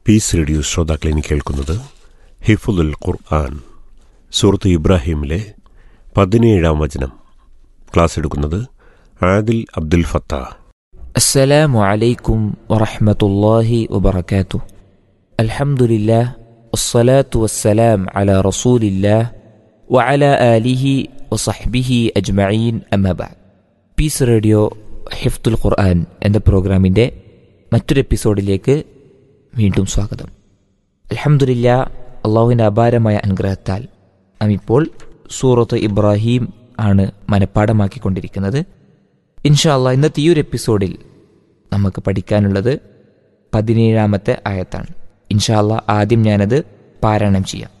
piece radio ശ്രോതാക്കളിനി കേൾക്കുന്നത് ഹിഫുൽ ഖുർആൻ സൂറത്ത് ഇബ്രാഹിമിലെ പതിനേഴാം വചനം ക്ലാസ് എടുക്കുന്നത് ആദിൽ അബ്ദുൽ ഫത്താഹ് السلام عليكم ورحمة الله وبركاته الحمد لله والصلاة والسلام على رسول الله وعلى آله وصحبه أجمعين أما بعد പീസ് റേഡിയോ ഹിഫ്തുൽ ഖുർആൻ എന്ന പ്രോഗ്രാമിൻ്റെ മറ്റൊരു എപ്പിസോഡിലേക്ക് വീണ്ടും സ്വാഗതം അലഹമുല്ല അള്ളാഹുവിൻ്റെ അപാരമായ അനുഗ്രഹത്താൽ നാം ഇപ്പോൾ സൂറത്ത് ഇബ്രാഹിം ആണ് മനഃപ്പാടമാക്കിക്കൊണ്ടിരിക്കുന്നത് ഇൻഷാ അള്ളാഹ് ഇന്നത്തെ ഈ ഒരു എപ്പിസോഡിൽ നമുക്ക് പഠിക്കാനുള്ളത് പതിനേഴാമത്തെ ആയത്താണ് ഇൻഷാ അള്ളാഹ് ആദ്യം ഞാനത് പാരായണം ചെയ്യാം